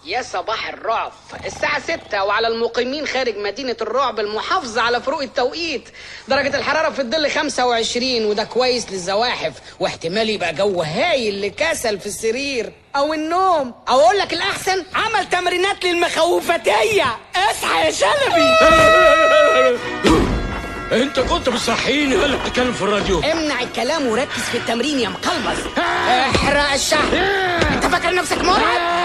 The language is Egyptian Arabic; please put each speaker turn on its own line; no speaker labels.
يا صباح الرعب الساعة ستة وعلى المقيمين خارج مدينة الرعب المحافظة على فروق التوقيت درجة الحرارة في الظل 25 وده كويس للزواحف واحتمال يبقى جو هايل لكسل في السرير أو النوم أو أقول لك الأحسن عمل تمرينات للمخوفتية اصحى يا شلبي
انت كنت بتصحيني ولا بتتكلم في الراديو
امنع الكلام وركز في التمرين يا مقلبص احرق الشهر انت فاكر نفسك مرعب